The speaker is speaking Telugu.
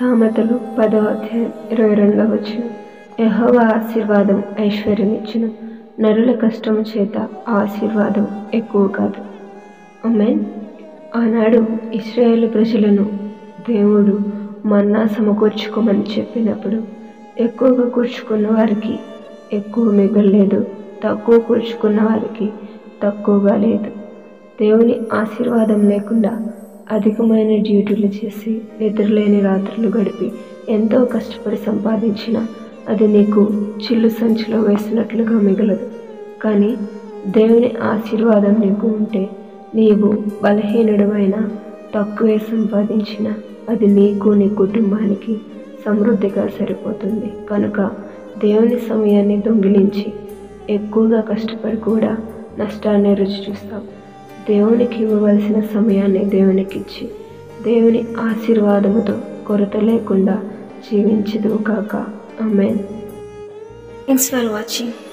సామెతలు పదవ అధ్యాయం ఇరవై రెండవ వచ్చిన యహోవా ఆశీర్వాదం ఐశ్వర్యం ఇచ్చును నరుల కష్టము చేత ఆ ఆశీర్వాదం ఎక్కువ కాదు ఆమెన్ ఆనాడు ఇస్రాయేల్ ప్రజలను దేవుడు మన్నా సమకూర్చుకోమని చెప్పినప్పుడు ఎక్కువగా కూర్చుకున్న వారికి ఎక్కువ మిగలలేదు తక్కువ కూర్చుకున్న వారికి తక్కువగా లేదు దేవుని ఆశీర్వాదం లేకుండా అధికమైన డ్యూటీలు చేసి నిద్రలేని రాత్రులు గడిపి ఎంతో కష్టపడి సంపాదించిన అది నీకు చిల్లు సంచిలో వేసినట్లుగా మిగలదు కానీ దేవుని ఆశీర్వాదం నీకు ఉంటే నీవు బలహీనుడమైన తక్కువే సంపాదించిన అది నీకు నీ కుటుంబానికి సమృద్ధిగా సరిపోతుంది కనుక దేవుని సమయాన్ని దొంగిలించి ఎక్కువగా కష్టపడి కూడా నష్టాన్ని రుచి చూస్తాం దేవునికి ఇవ్వవలసిన సమయాన్ని దేవునికి ఇచ్చి దేవుని ఆశీర్వాదముతో కొరత లేకుండా జీవించదు కాక ఆమెన్ Thanks for watching.